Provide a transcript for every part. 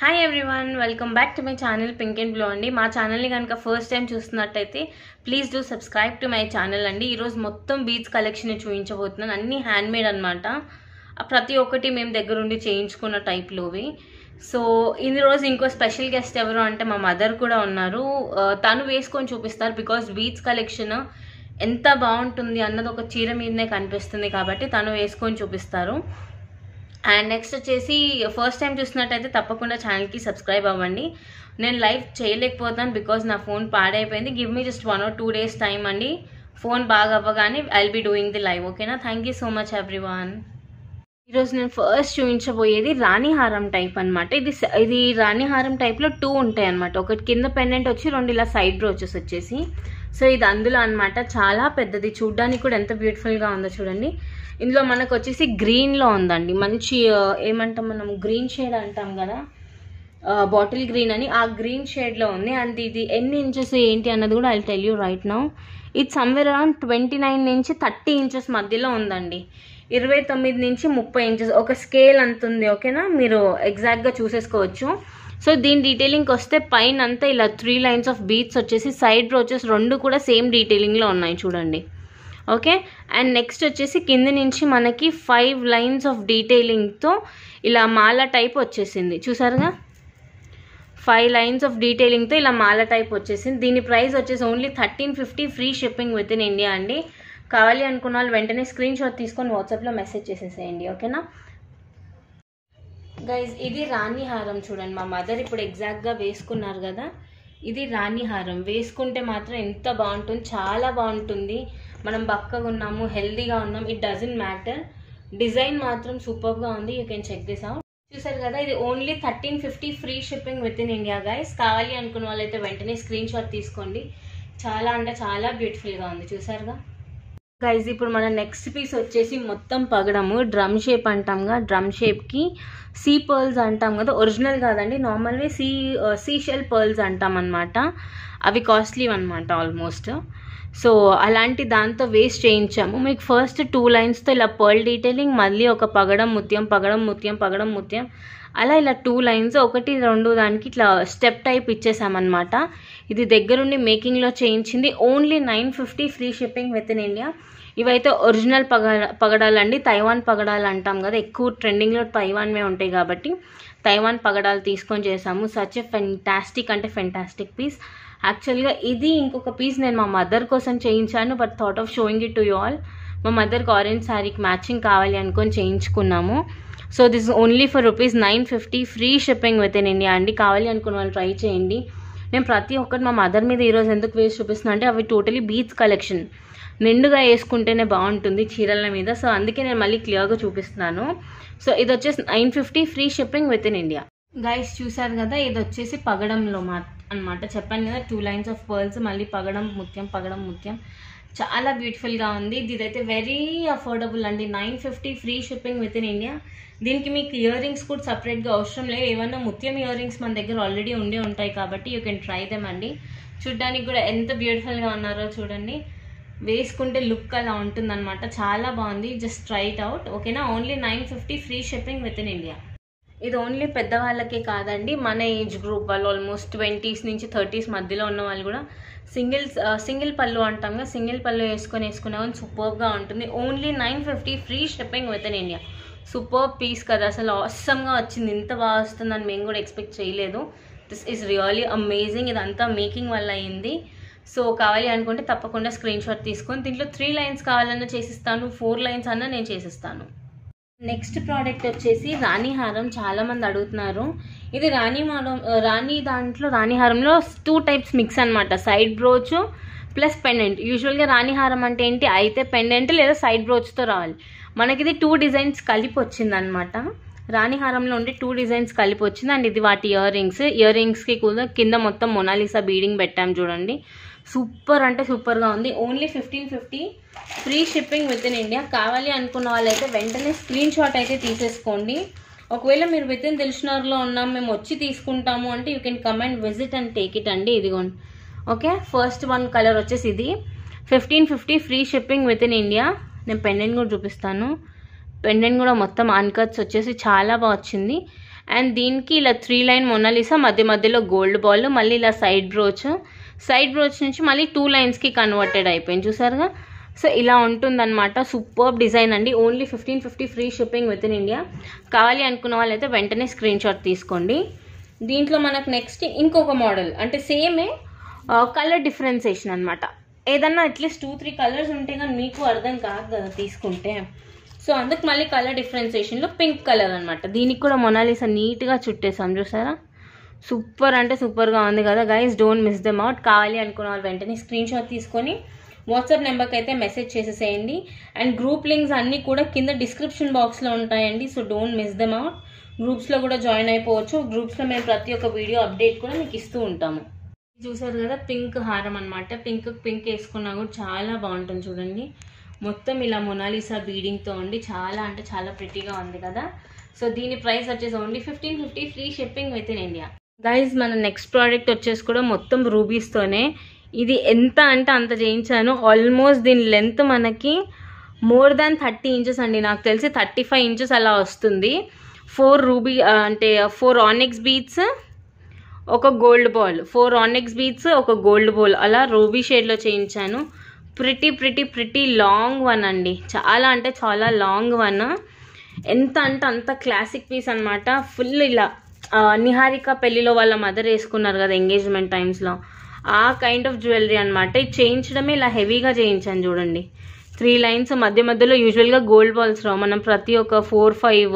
hi everyone welcome back to my channel pink and blow అండి మా ఛానల్ని కనుక ఫస్ట్ టైం చూస్తున్నట్టయితే please do subscribe to my channel అండి ఈరోజు మొత్తం బీచ్ కలెక్షన్ చూపించబోతున్నాను అన్నీ హ్యాండ్ మేడ్ అనమాట ప్రతి ఒక్కటి మేము దగ్గరుండి చేయించుకున్న టైప్లోవి సో ఈ రోజు ఇంకో స్పెషల్ గెస్ట్ ఎవరు అంటే మా మదర్ కూడా ఉన్నారు ఆ, తను వేసుకొని చూపిస్తారు బికాస్ బీచ్ కలెక్షన్ ఎంత బాగుంటుంది అన్నది ఒక చీర మీదనే కనిపిస్తుంది కాబట్టి తను వేసుకొని చూపిస్తారు అండ్ నెక్స్ట్ వచ్చేసి ఫస్ట్ టైం చూసినట్టయితే తప్పకుండా ఛానల్కి సబ్స్క్రైబ్ అవ్వండి నేను లైవ్ చేయలేకపోతాను బికాజ్ నా ఫోన్ పాడైపోయింది give me just one or two days time అండి ఫోన్ బాగా అవ్వగానే I be doing the live ఓకేనా thank you so much everyone ఈరోజు నేను ఫస్ట్ చూపించబోయేది రాణిహారం టైప్ అన్నమాట ఇది స- ఇది రాణిహారం టైప్లో టూ ఉంటాయి అనమాట ఒకటి కింద పెండెంట్ వచ్చి రెండు ఇలా సైడ్ బ్రోచెస్ వచ్చేసి సో ఇది అందులో అన్నమాట చాలా పెద్దది చూడ్డానికి కూడా ఎంత బ్యూటిఫుల్గా ఉందో చూడండి ఇందులో మనకు వచ్చేసి గ్రీన్లో ఉందండి మంచి ఆ, ఏమంటాం మనం గ్రీన్ షేడ్ అంటాం కదా బాటిల్ గ్రీన్ అని ఆ గ్రీన్ షేడ్లో ఉంది అండ్ ఇది ఎన్ని ఇంచెస్ ఏంటి అన్నది కూడా I tell you right now ఇది సమ్వేర్ అరౌండ్ ట్వంటీ నైన్ నుంచి థర్టీ ఇంచెస్ మధ్యలో ఉందండి ఇరవై తొమ్మిది నుంచి ముప్పై ఇంచెస్ ఒక స్కేల్ అంత ఉంది ఓకేనా మీరు ఎగ్జాక్ట్గా చూసేసుకోవచ్చు సో దీని డీటెయిలింగ్కి వస్తే పైన అంతా ఇలా త్రీ లైన్స్ ఆఫ్ బీట్స్ వచ్చేసి సైడ్ రోచెస్ రెండు కూడా సేమ్ డీటెయిలింగ్లో ఉన్నాయి చూడండి ఓకే అండ్ నెక్స్ట్ వచ్చేసి కింద నుంచి మనకి ఫైవ్ లైన్స్ ఆఫ్ డీటెయిలింగ్తో ఇలా మాల టైప్ వచ్చేసింది చూసారుగా ఫైవ్ లైన్స్ ఆఫ్ డీటెయిలింగ్తో ఇలా మాల టైప్ వచ్చేసింది దీని ప్రైస్ వచ్చేసి only thirteen fifty free shipping within India అండి కావాలి అనుకున్న వాళ్ళు వెంటనే స్క్రీన్ షాట్ తీసుకొని వాట్సాప్లో మెసేజ్ చేసేసేయండి ఓకేనా గైజ్ ఇది రాణి హారం చూడండి మా మదర్ ఇప్పుడు ఎగ్జాక్ట్గా వేసుకున్నారు కదా ఇది రాణి హారం వేసుకుంటే మాత్రం ఎంత బాగుంటుంది చాలా బాగుంటుంది మనం బక్కగా ఉన్నాము హెల్దీగా ఉన్నాం ఇట్ డజంట్ మ్యాటర్ డిజైన్ మాత్రం సూపర్గా ఉంది you can check this out చూసారు కదా ఇది only thirteen fifty free shipping within India guys కావాలి అనుకున్న వాళ్ళైతే వెంటనే స్క్రీన్ షాట్ తీసుకోండి చాలా అంటే చాలా బ్యూటిఫుల్గా ఉంది చూసారుగా గైజ్ ఇప్పుడు మన నెక్స్ట్ పీస్ వచ్చేసి మొత్తం పగడము డ్రమ్ షేప్ అంటాంగా డ్రమ్ షేప్కి సీ పర్ల్స్ అంటాం కదా ఒరిజినల్ కాదండి నార్మల్వే సీ సీ షెల్ పర్ల్స్ అంటాం అనమాట అవి కాస్ట్లీ అనమాట ఆల్మోస్ట్ సో అలాంటి దాంతో వేస్ట్ చేయించాము మీకు ఫస్ట్ టూ లైన్స్తో ఇలా పర్ల్ డీటెయిలింగ్ మళ్ళీ ఒక పగడం ముత్యం పగడం ముత్యం పగడం ముత్యం అలా ఇలా టూ లైన్స్ ఒకటి రెండు దానికి ఇట్లా స్టెప్ టైప్ ఇచ్చేసామన్నమాట ఇది దగ్గరుండి మేకింగ్లో చేయించింది only nine fifty free shipping within India ఇవైతే ఒరిజినల్ పగ పగడాలండి తైవాన్ పగడాలు అంటాం కదా ఎక్కువ ట్రెండింగ్లో తైవాన్వే ఉంటాయి కాబట్టి తైవాన్ పగడాలు తీసుకొని చేసాము సచ్ ఎ ఫెంటాస్టిక్ అంటే ఫెంటాస్టిక్ పీస్ యాక్చువల్గా ఇది ఇంకొక పీస్ నేను మా మదర్ కోసం చేయించాను but thought of showing it to you all మా మదర్కి ఆరెంజ్ శారీకి మ్యాచింగ్ కావాలి అనుకొని చేయించుకున్నాము so this only for rupees nine fifty free shipping within India అండి కావాలి అనుకున్న వాళ్ళు ట్రై చేయండి నేను ప్రతి ఒక్కటి మా మదర్ మీద ఈరోజు ఎందుకు వేసి చూపిస్తున్నా అంటే అవి టోటలీ బీచ్ కలెక్షన్ నిండుగా వేసుకుంటేనే బాగుంటుంది చీరల మీద సో అందుకే నేను మళ్ళీ క్లియర్గా చూపిస్తున్నాను సో ఇది వచ్చేసి nine fifty free shipping within India guys చూసారు కదా ఇది వచ్చేసి పగడంలో మా అనమాట చెప్పాను కదా టూ లైన్స్ ఆఫ్ పర్ల్స్ మళ్ళీ పగడం ముత్యం పగడం ముత్యం చాలా బ్యూటిఫుల్గా ఉంది ఇదైతే వెరీ అఫోర్డబుల్ అండి nine fifty free shipping within India దీనికి మీకు ఇయర్ రింగ్స్ కూడా సపరేట్గా అవసరం లేదు ఏమన్నా ముత్యం ఇయర్ రింగ్స్ మన దగ్గర ఆల్రెడీ ఉండే ఉంటాయి కాబట్టి యూ కెన్ ట్రై దెమ్ అండి చూడ్డానికి కూడా ఎంత బ్యూటిఫుల్గా ఉన్నారో చూడండి వేసుకుంటే లుక్ అలా ఉంటుందన్నమాట చాలా బాగుంది జస్ట్ ట్రై ఇట్ అవుట్ ఓకేనా only nine fifty free shipping within India ఇది ఓన్లీ పెద్దవాళ్ళకే కాదండి మన ఏజ్ గ్రూప్ వాళ్ళు ఆల్మోస్ట్ ట్వంటీస్ నుంచి థర్టీస్ మధ్యలో ఉన్న వాళ్ళు కూడా సింగిల్ సింగిల్ పళ్ళు అంటాం కదా సింగిల్ పళ్ళు వేసుకొని వేసుకునే వాళ్ళు సూపర్గా ఉంటుంది only nine fifty free shipping within India super piece కదా అసలు అవసరంగా వచ్చింది ఇంత బాగా వస్తుందని మేము కూడా ఎక్స్పెక్ట్ చేయలేదు దిస్ ఈజ్ రియలీ అమేజింగ్ ఇదంతా మేకింగ్ వల్ల అయింది సో కావాలి అనుకుంటే తప్పకుండా స్క్రీన్ షాట్ తీసుకొని దీంట్లో త్రీ లైన్స్ కావాలన్నా చేసిస్తాను ఫోర్ లైన్స్ అన్నా నేను చేసిస్తాను నెక్స్ట్ ప్రోడక్ట్ వచ్చేసి రాణి హారం చాలా మంది అడుగుతున్నారు ఇది రాణి హారం రాణి దాంట్లో రాణి హారంలో టూ టైప్స్ మిక్స్ అన్నమాట సైడ్ బ్రోచ్ ప్లస్ పెండెంట్ యూజువల్గా రాణి హారం అంటే ఏంటి అయితే పెండెంట్ లేదా సైడ్ బ్రోచ్తో రావాలి మనకి ఇది టూ డిజైన్స్ కలిపి వచ్చింది అనమాట రాణి హారంలో ఉండే టూ డిజైన్స్ కలిపి వచ్చింది అండ్ ఇది వాటి ఇయర్ రింగ్స్ ఇయర్ రింగ్స్కి కూడా కింద మొత్తం మొనాలిసా బీడింగ్ పెట్టాం చూడండి సూపర్ అంటే సూపర్గా ఉంది only fifteen fifty free shipping within India కావాలి అనుకున్న వాళ్ళైతే వెంటనే స్క్రీన్ షాట్ అయితే తీసేసుకోండి ఒకవేళ మీరు విత్ ఇన్ దిల్షనర్లో ఉన్నాం మేము వచ్చి తీసుకుంటాము అంటే you can come and visit and take it అండి ఇదిగోండి ఓకే ఫస్ట్ వన్ కలర్ వచ్చేసి ఇది fifteen fifty free shipping within India నేను పెండెంట్ కూడా చూపిస్తాను పెండెంట్ కూడా మొత్తం అన్కట్స్ వచ్చేసి చాలా బాగా వచ్చింది అండ్ దీనికి ఇలా త్రీ లైన్ మొనాలిసా మధ్య మధ్యలో గోల్డ్ బాల్ మళ్ళీ ఇలా సైడ్ బ్రోచ్ సైడ్ బ్రోచ్ నుంచి మళ్ళీ టూ లైన్స్కి కన్వర్టెడ్ అయిపోయింది చూసారుగా సో ఇలా ఉంటుందన్నమాట సూపర్ డిజైన్ అండి only fifteen fifty free shipping within India కావాలి అనుకున్న వాళ్ళైతే వెంటనే స్క్రీన్ షాట్ తీసుకోండి దీంట్లో మనకు నెక్స్ట్ ఇంకొక మోడల్ అంటే సేమే కలర్ డిఫరెన్సేషన్ అనమాట ఏదన్నా అట్లీస్ట్ టూ త్రీ కలర్స్ ఉంటే కానీ మీకు అర్థం కాదు కదా తీసుకుంటే సో అందుకు మళ్ళీ కలర్ డిఫరెన్సేషన్లో పింక్ కలర్ అనమాట దీనికి కూడా మొనాలిసా నీట్గా చుట్టేసాం చూసారా సూపర్ అంటే సూపర్గా ఉంది కదా guys don't miss them out కావాలి అనుకున్న వాళ్ళు వెంటనే స్క్రీన్ షాట్ తీసుకొని వాట్సాప్ నెంబర్కి అయితే మెసేజ్ చేసేసేయండి అండ్ గ్రూప్ లింక్స్ అన్నీ కూడా కింద డిస్క్రిప్షన్ బాక్స్లో ఉంటాయండి so don't miss them out గ్రూప్స్లో కూడా జాయిన్ అయిపోవచ్చు గ్రూప్స్లో మేము ప్రతి ఒక్క వీడియో అప్డేట్ కూడా మీకు ఇస్తూ ఉంటాము చూసారు కదా పింక్ హారం అనమాట పింక్ పింక్ వేసుకున్నా కూడా చాలా బాగుంటుంది చూడండి మొత్తం ఇలా మొనాలిసా బీడింగ్తో ఉండి చాలా అంటే చాలా ప్రిటీగా ఉంది కదా సో దీని ప్రైస్ వచ్చేసి only fifteen fifty free shipping within India guys మన నెక్స్ట్ ప్రోడక్ట్ వచ్చేసి కూడా మొత్తం రూబీస్తోనే ఇది ఎంత అంటే అంత చేయించాను ఆల్మోస్ట్ దీని లెంత్ మనకి మోర్ దాన్ థర్టీ ఇంచెస్ అండి నాకు తెలిసి థర్టీ ఫైవ్ ఇంచెస్ అలా వస్తుంది ఫోర్ రూబీ అంటే ఫోర్ ఆనిక్స్ బీట్స్ ఒక gold ball four onyx beads ఒక గోల్డ్ బాల్ అలా రూబీ షేడ్లో చేయించాను pretty pretty pretty long one అండి చాలా అంటే చాలా లాంగ్ వన్ ఎంత అంటే అంత క్లాసిక్ పీస్ అనమాట ఫుల్ ఇలా ఆ, నిహారిక పెళ్లిలో వాళ్ళ మదర్ వేసుకున్నారు కదా ఎంగేజ్మెంట్ టైమ్స్లో ఆ కైండ్ ఆఫ్ జ్యువెలరీ అనమాట ఇది చేయించడమే ఇలా హెవీగా చేయించాను చూడండి త్రీ లైన్స్ మధ్య మధ్యలో యూజువల్గా గోల్డ్ బాల్స్ రావు మనం ప్రతి ఒక్క ఫోర్ ఫైవ్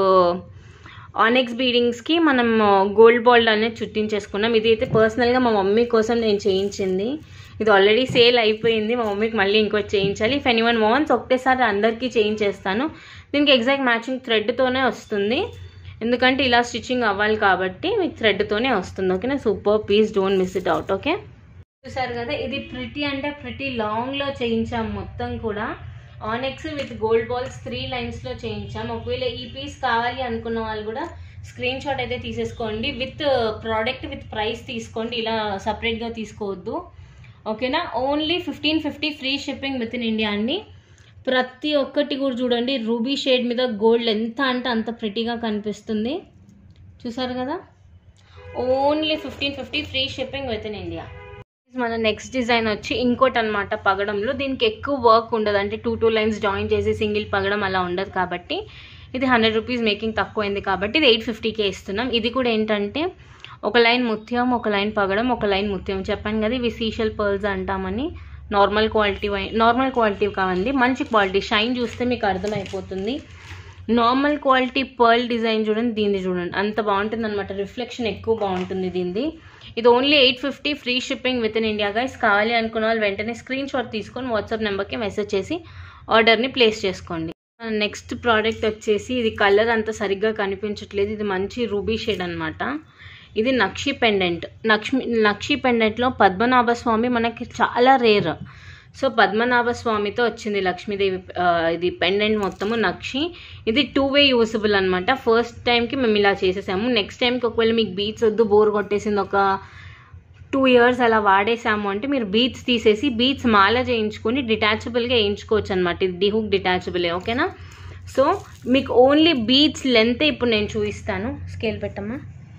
ఆనెక్స్ బీడింగ్స్కి మనం గోల్డ్ బాల్ అనేది చుట్టించేసుకున్నాం ఇది అయితే పర్సనల్గా మా మమ్మీ కోసం నేను చేయించింది ఇది ఆల్రెడీ సేల్ అయిపోయింది మా మమ్మీకి మళ్ళీ ఇంకోటి చేయించాలి ఇఫ్ ఎనీ వన్ వాన్స్ ఒకటేసారి అందరికీ చేయించేస్తాను దీనికి ఎగ్జాక్ట్ మ్యాచింగ్ థ్రెడ్తోనే వస్తుంది ఎందుకంటే ఇలా స్టిచ్చింగ్ అవ్వాలి కాబట్టి మీకు థ్రెడ్తోనే వస్తుంది ఓకేనా super please don't miss it out okay చూసారు కదా ఇది ప్రిటీ అంటే ప్రిటీ లాంగ్లో చేయించాం మొత్తం కూడా onyx with gold balls three లైన్స్లో చేయించాం ఒకవేళ ఈ పీస్ కావాలి అనుకున్న వాళ్ళు కూడా స్క్రీన్ షాట్ అయితే తీసేసుకోండి విత్ ప్రోడక్ట్ విత్ ప్రైస్ తీసుకోండి ఇలా సపరేట్గా తీసుకోవద్దు ఓకేనా only fifteen fifty free shipping within India అండి ప్రతి ఒక్కటి కూడా చూడండి రూబీ షేడ్ మీద గోల్డ్ ఎంత అంటే అంత ప్రిటీగా కనిపిస్తుంది చూసారు కదా only fifteen fifty free shipping within India మన నెక్స్ట్ డిజైన్ వచ్చి ఇంకోటి అనమాట పగడంలో దీనికి ఎక్కువ వర్క్ ఉండదు అంటే టూ టూ లైన్స్ జాయిన్ చేసి సింగిల్ పగడం అలా ఉండదు కాబట్టి ఇది హండ్రెడ్ రూపీస్ మేకింగ్ తక్కువైంది కాబట్టి ఇది ఎయిట్ ఫిఫ్టీకే ఇస్తున్నాం ఇది కూడా ఏంటంటే ఒక లైన్ ముత్యం ఒక లైన్ పగడం ఒక లైన్ ముత్యం చెప్పాను కదా ఇవి సీషల్ పర్ల్స్ అంటామని నార్మల్ క్వాలిటీ నార్మల్ క్వాలిటీ కావండి మంచి క్వాలిటీ షైన్ చూస్తే మీకు అర్థమైపోతుంది నార్మల్ క్వాలిటీ పర్ల్ డిజైన్ చూడండి దీన్ని చూడండి అంత బాగుంటుంది అనమాట రిఫ్లెక్షన్ ఎక్కువ బాగుంటుంది దీనిది ఇది only eight fifty free shipping within India guys కావాలి అనుకున్న వాళ్ళు వెంటనే స్క్రీన్ షాట్ తీసుకొని వాట్సాప్ నెంబర్కి మెసేజ్ చేసి ఆర్డర్ని ప్లేస్ చేసుకోండి నెక్స్ట్ ప్రోడక్ట్ వచ్చేసి ఇది కలర్ అంత సరిగ్గా కనిపించట్లేదు ఇది మంచి రూబీ షేడ్ అనమాట ఇది నక్షి పెండెంట్ నక్షి నక్షి పెండెంట్లో పద్మనాభ స్వామి మనకి చాలా రేర్ సో పద్మనాభ స్వామితో వచ్చింది లక్ష్మీదేవి ఆ, ఇది పెండెంట్ మొత్తము నక్షి ఇది టూ వే యూజబుల్ అనమాట ఫస్ట్ టైంకి మేము ఇలా చేసేసాము నెక్స్ట్ టైంకి ఒకవేళ మీకు బీట్స్ వద్దు బోర్ కొట్టేసింది ఒక టూ ఇయర్స్ అలా వాడేసాము అంటే మీరు బీట్స్ తీసేసి బీట్స్ మాల చేయించుకొని డిటాచబుల్గా వేయించుకోవచ్చు అనమాట ఇది డిహుక్ డిటాచబులే ఓకేనా సో మీకు ఓన్లీ బీట్స్ లెంత్ ఇప్పుడు నేను చూపిస్తాను స్కేల్ పెట్టమ్మా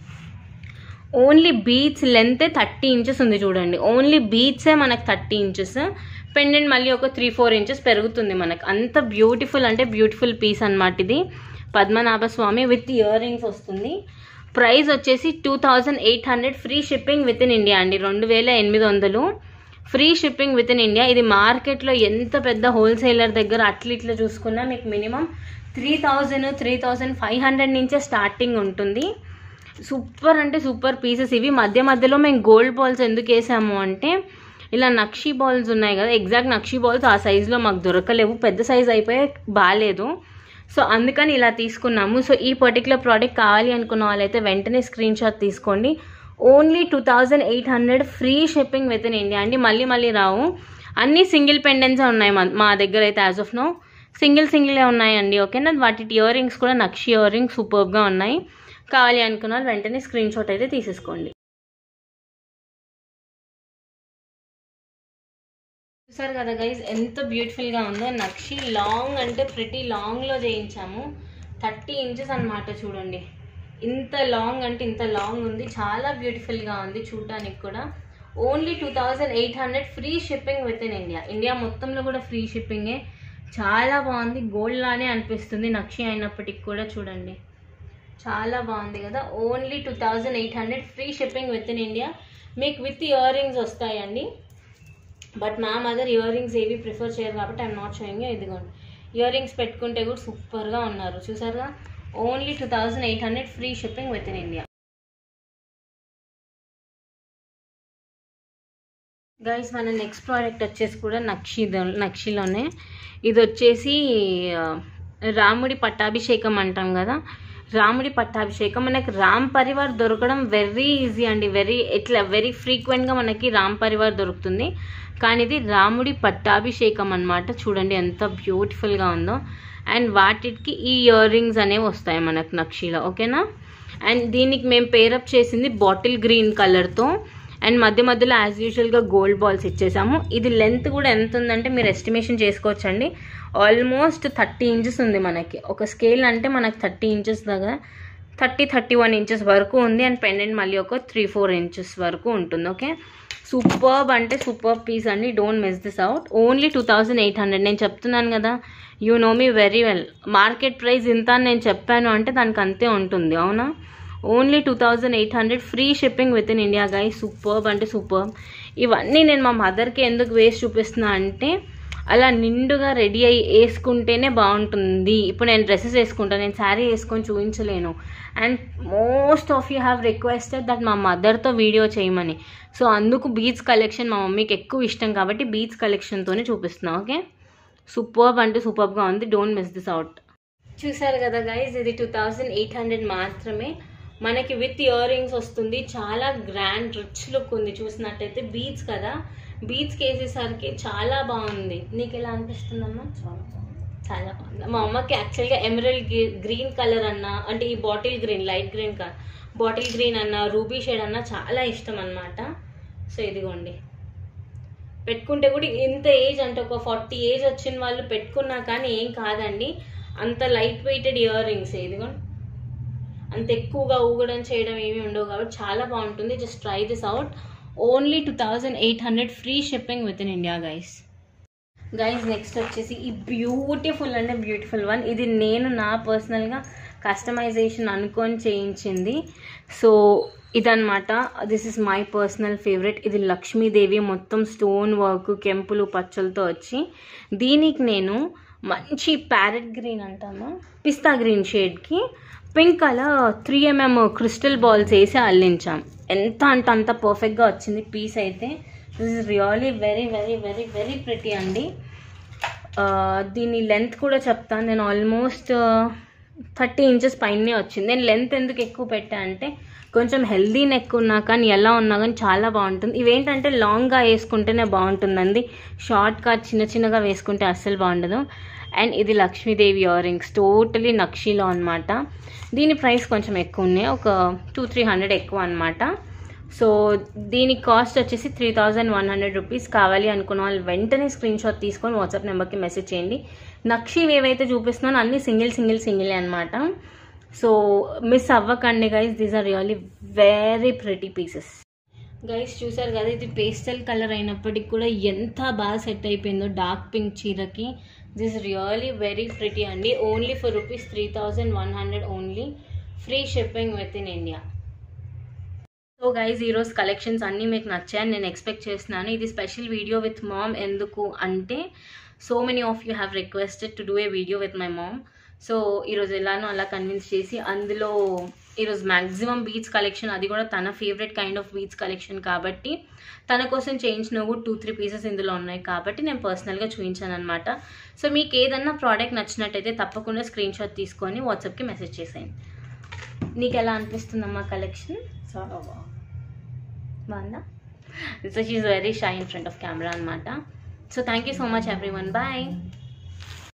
only beads length thirty inches ఉంది చూడండి ఓన్లీ బీట్సే మనకు థర్టీ ఇంచెస్ పెండెంట్ మళ్ళీ ఒక త్రీ ఫోర్ ఇంచెస్ పెరుగుతుంది మనకు అంత బ్యూటిఫుల్ అంటే బ్యూటిఫుల్ పీస్ అనమాట ఇది Padmanabha Swami with earrings వస్తుంది ప్రైస్ వచ్చేసి two thousand eight hundred free shipping within India అండి రెండు వేల ఎనిమిది వందలు free shipping within India ఇది మార్కెట్లో ఎంత పెద్ద హోల్సేలర్ దగ్గర అట్లా ఇట్లా చూసుకున్నా మీకు minimum three thousand three thousand five hundred నుంచే స్టార్టింగ్ ఉంటుంది సూపర్ అంటే సూపర్ పీసెస్ ఇవి మధ్య మధ్యలో మేము గోల్డ్ బాల్స్ ఎందుకు వేసాము అంటే ఇలా నక్షి బాల్స్ ఉన్నాయి కదా ఎగ్జాక్ట్ నక్షి బాల్స్ ఆ సైజులో మాకు దొరకలేవు పెద్ద సైజ్ అయిపోయి బాగాలేదు సో అందుకని ఇలా తీసుకున్నాము సో ఈ పర్టికులర్ ప్రోడక్ట్ కావాలి అనుకున్న వాళ్ళైతే వెంటనే స్క్రీన్ షాట్ తీసుకోండి only two thousand eight hundred free shipping within India అండి మళ్ళీ మళ్ళీ రావు అన్ని సింగిల్ పెండెంట్సే ఉన్నాయి మా మా దగ్గర అయితే యాజ్ ఆఫ్ నో సింగిల్ సింగిలే ఉన్నాయండి ఓకేనా వాటి ఇయర్ రింగ్స్ కూడా నక్షి ఇయర్ రింగ్స్ సూపర్గా ఉన్నాయి కావాలి అనుకున్న వాళ్ళు వెంటనే స్క్రీన్ షాట్ అయితే తీసేసుకోండి చూసారు కదా గైజ్ ఎంత బ్యూటిఫుల్గా ఉందో నక్షి లాంగ్ అంటే ప్రతి లాంగ్లో చేయించాము థర్టీ ఇంచెస్ అన్నమాట చూడండి ఇంత లాంగ్ అంటే ఇంత లాంగ్ ఉంది చాలా బ్యూటిఫుల్గా ఉంది చూడడానికి కూడా only two thousand eight hundred free shipping within India India మొత్తంలో కూడా ఫ్రీ షిప్పింగే చాలా బాగుంది గోల్డ్ లానే అనిపిస్తుంది నక్షి అయినప్పటికి కూడా చూడండి చాలా బాగుంది కదా only two thousand eight hundred free shipping within India మీకు విత్ ఇయర్ రింగ్స్ వస్తాయండి బట్ మా మదర్ ఇయర్ రింగ్స్ ఏవి ప్రిఫర్ చేయరు కాబట్టి ఐఎమ్ నాట్ షోయింగ్ ఇదిగోండి ఇయర్ రింగ్స్ పెట్టుకుంటే కూడా సూపర్గా ఉన్నారు చూసారుగా only two thousand eight hundred free shipping within India guys మన నెక్స్ట్ ప్రోడక్ట్ వచ్చేసి కూడా నక్షి నక్షిలోనే ఇది వచ్చేసి ఆ, రాముడి పట్టాభిషేకం అంటాం కదా రాముడి పట్టాభిషేకం మనకి రామ్ పరివార్ దొరకడం వెరీ ఈజీ అండి వెరీ ఎట్లా వెరీ ఫ్రీక్వెంట్గా మనకి రామ్ పరివార్ దొరుకుతుంది కానీ ఇది రాముడి పట్టాభిషేకం అన్నమాట చూడండి ఎంత బ్యూటిఫుల్గా ఉందో అండ్ వాటికి ఈ ఇయర్ రింగ్స్ అనేవి వస్తాయి మనకు నక్షిలో ఓకేనా అండ్ దీనికి మేము పేరప్ చేసింది బాటిల్ గ్రీన్ కలర్తో అండ్ మధ్య మధ్యలో యాజ్ యూజువల్గా గోల్డ్ బాల్స్ ఇచ్చేసాము ఇది లెంత్ కూడా ఎంత ఉందంటే మీరు ఎస్టిమేషన్ చేసుకోవచ్చండి ఆల్మోస్ట్ థర్టీ ఇంచెస్ ఉంది మనకి ఒక స్కేల్ అంటే మనకి థర్టీ ఇంచెస్ దగ్గర థర్టీ థర్టీ వన్ ఇంచెస్ వరకు ఉంది అండ్ పెండెంట్ మళ్ళీ ఒక త్రీ ఫోర్ ఇంచెస్ వరకు ఉంటుంది ఓకే సూపర్బ్ అంటే సూపర్ పీస్ అండి don't miss this out only two thousand eight hundred నేను చెప్తున్నాను కదా you know me very well market price ఇంత అని నేను చెప్పాను అంటే దానికి అంతే ఉంటుంది అవునా only two thousand eight hundred free shipping within India guy superb అంటే సూపర్బ్ ఇవన్నీ నేను మా మదర్కి ఎందుకు వేస్ట్ చూపిస్తున్నా అంటే అలా నిండుగా రెడీ అయ్యి వేసుకుంటేనే బాగుంటుంది ఇప్పుడు నేను డ్రెస్సెస్ వేసుకుంటాను నేను శారీ వేసుకొని చూపించలేను and most of you have requested that మా మదర్తో వీడియో చేయమని సో అందుకు బీచ్ కలెక్షన్ మా మమ్మీకి ఎక్కువ ఇష్టం కాబట్టి బీచ్ కలెక్షన్తోనే చూపిస్తున్నా ఓకే సూపర్బ్ అంటే సూపర్బ్గా ఉంది డోంట్ మిస్ దిస్ అవుట్ చూసారు కదా గైజ్ ఇది టూ థౌజండ్ ఎయిట్ హండ్రెడ్ మాత్రమే మనకి విత్ ఇయర్ రింగ్స్ వస్తుంది చాలా గ్రాండ్ రిచ్ లుక్ ఉంది చూసినట్టయితే బీచ్ కదా బీచ్కి వేసేసరికి చాలా బాగుంది నీకు ఎలా అనిపిస్తుందమ్మా చాలా బాగుంది మా అమ్మకి యాక్చువల్గా ఎమరల్డ్ గ్రీన్ కలర్ అన్న అంటే ఈ బాటిల్ గ్రీన్ లైట్ గ్రీన్ కా బాటిల్ గ్రీన్ అన్న రూబీ షేడ్ అన్న చాలా ఇష్టం అన్నమాట సో ఇదిగోండి పెట్టుకుంటే కూడా ఇంత ఏజ్ అంటే ఒక ఫార్టీ ఏజ్ వచ్చిన వాళ్ళు పెట్టుకున్నా కానీ ఏం కాదండి అంత లైట్ వెయిటెడ్ ఇయర్ రింగ్స్ ఇదిగోండి అంత ఎక్కువగా ఊగడం చేయడం ఏమీ ఉండవు కాబట్టి చాలా బాగుంటుంది just try this out only two thousand eight hundred free shipping within India guys guys next వచ్చేసి ఈ బ్యూటిఫుల్ అంటే బ్యూటిఫుల్ వన్ ఇది నేను నా పర్సనల్గా కస్టమైజేషన్ అనుకొని చేయించింది సో ఇదన్నమాట this is my personal favourite ఇది లక్ష్మీదేవి మొత్తం స్టోన్ వర్క్ కెంపులు పచ్చలతో వచ్చి దీనికి నేను మంచి ప్యారెట్ గ్రీన్ అంటామా పిస్తా గ్రీన్ షేడ్కి pink colour three MM crystal balls వేసి అల్లించాం ఎంత అంటే అంత పర్ఫెక్ట్గా వచ్చింది పీస్ అయితే this is really very very very very pretty అండి ఆ, దీని లెంత్ కూడా చెప్తాను నేను ఆల్మోస్ట్ థర్టీ ఇంచెస్ పైనే వచ్చింది నేను లెంత్ ఎందుకు ఎక్కువ పెట్టా అంటే కొంచెం హెల్దీ నెక్ ఉన్నా కానీ ఎలా ఉన్నా కానీ చాలా బాగుంటుంది ఇవేంటంటే లాంగ్గా వేసుకుంటేనే బాగుంటుందండి షార్ట్గా చిన్న చిన్నగా వేసుకుంటే అస్సలు బాగుండదు అండ్ ఇది లక్ష్మీదేవి ఇయర్ రింగ్స్ టోటలీ నక్షీలో అనమాట దీని ప్రైస్ కొంచెం ఎక్కువ ఉన్నాయి ఒక టూ త్రీ హండ్రెడ్ ఎక్కువ అనమాట సో దీని కాస్ట్ వచ్చేసి three thousand one hundred rupees కావాలి అనుకున్న వాళ్ళు వెంటనే స్క్రీన్ షాట్ తీసుకొని వాట్సాప్ నెంబర్కి మెసేజ్ చేయండి నక్షి ఏవైతే చూపిస్తున్నానో అన్ని సింగిల్ సింగిల్ సింగిల్ అనమాట సో మిస్ అవ్వకండి guys these are really very pretty pieces guys చూసారు కదా ఇది పేస్టల్ కలర్ అయినప్పటికి కూడా ఎంత బాగా సెట్ అయిపోయిందో డార్క్ పింక్ చీరకి దిస్ రియల్లీ వెరీ ప్రిటీ అండి only for rupees three thousand one hundred only free shipping within India so guys ఈరోజు కలెక్షన్స్ అన్నీ మీకు నచ్చాయని నేను ఎక్స్పెక్ట్ చేస్తున్నాను ఇది స్పెషల్ వీడియో విత్ మామ్ ఎందుకు అంటే so many of you have requested to do a video with my mom so ఈరోజు ఎలానో అలా కన్విన్స్ చేసి అందులో ఈరోజు మ్యాక్సిమం బీచ్ కలెక్షన్ అది కూడా తన favourite kind of beach collection కాబట్టి తన కోసం చేయించిన కూడా టూ త్రీ పీసెస్ ఇందులో ఉన్నాయి కాబట్టి నేను పర్సనల్గా చూపించాను అనమాట సో మీకు ఏదన్నా ప్రోడక్ట్ నచ్చినట్టయితే తప్పకుండా స్క్రీన్ షాట్ తీసుకొని వాట్సాప్కి మెసేజ్ చేసేయండి నీకు ఎలా అనిపిస్తుందమ్మా కలెక్షన్ చాలా బాగుంది బాగుందా so she very shy in front of camera అనమాట so thank you so much everyone bye